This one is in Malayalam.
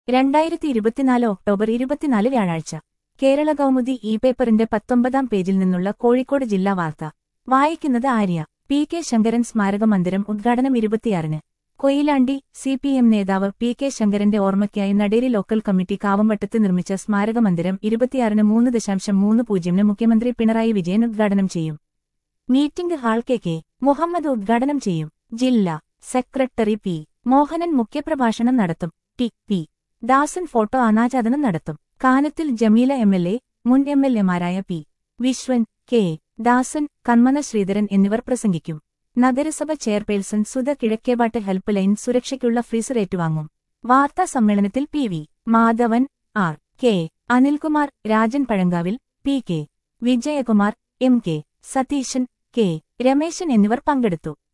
രണ്ടായിരത്തി ഇരുപത്തിനാല് ഒക്ടോബർ ഇരുപത്തിനാല് വ്യാഴാഴ്ച കേരള കൗമുദി ഇ പേപ്പറിന്റെ പത്തൊമ്പതാം പേജിൽ നിന്നുള്ള കോഴിക്കോട് ജില്ലാ വാർത്ത വായിക്കുന്നത് ആര്യ പി കെ ശങ്കരൻ സ്മാരക മന്ദിരം ഉദ്ഘാടനം ഇരുപത്തിയാറിന് കൊയിലാണ്ടി സി പി എം നേതാവ് പി കെ ശങ്കരന്റെ ഓർമ്മയ്ക്കായി നടേരി ലോക്കൽ കമ്മിറ്റി കാവമ്പട്ടത്ത് നിർമ്മിച്ച സ്മാരക മന്ദിരം ഇരുപത്തിയാറിന് മൂന്ന് ദശാംശം മൂന്ന് പൂജ്യമിന് മുഖ്യമന്ത്രി പിണറായി വിജയൻ ഉദ്ഘാടനം ചെയ്യും meeting hall K K Muhammad ഉദ്ഘാടനം ചെയ്യും ജില്ലാ സെക്രട്ടറി പി മോഹനൻ മുഖ്യപ്രഭാഷണം നടത്തും ടി പി ദാസൻ ഫോട്ടോ അനാച്ഛാദനം നടത്തും Kanathil Jameela M L A മുൻ എം എൽ എമാരായ പി വിശ്വൻ കെ ദാസൻ കന്മന ശ്രീധരൻ എന്നിവർ പ്രസംഗിക്കും നഗരസഭ chairperson Sudha Kizhakkevattu help line സുരക്ഷയ്ക്കുള്ള ഫ്രീസർ ഏറ്റുവാങ്ങും വാർത്താ സമ്മേളനത്തിൽ P V Madhavan R K Anilkumar Rajan Pazhankavil P K Vijayakumar M K Satheesan K Rameshan എന്നിവർ പങ്കെടുത്തു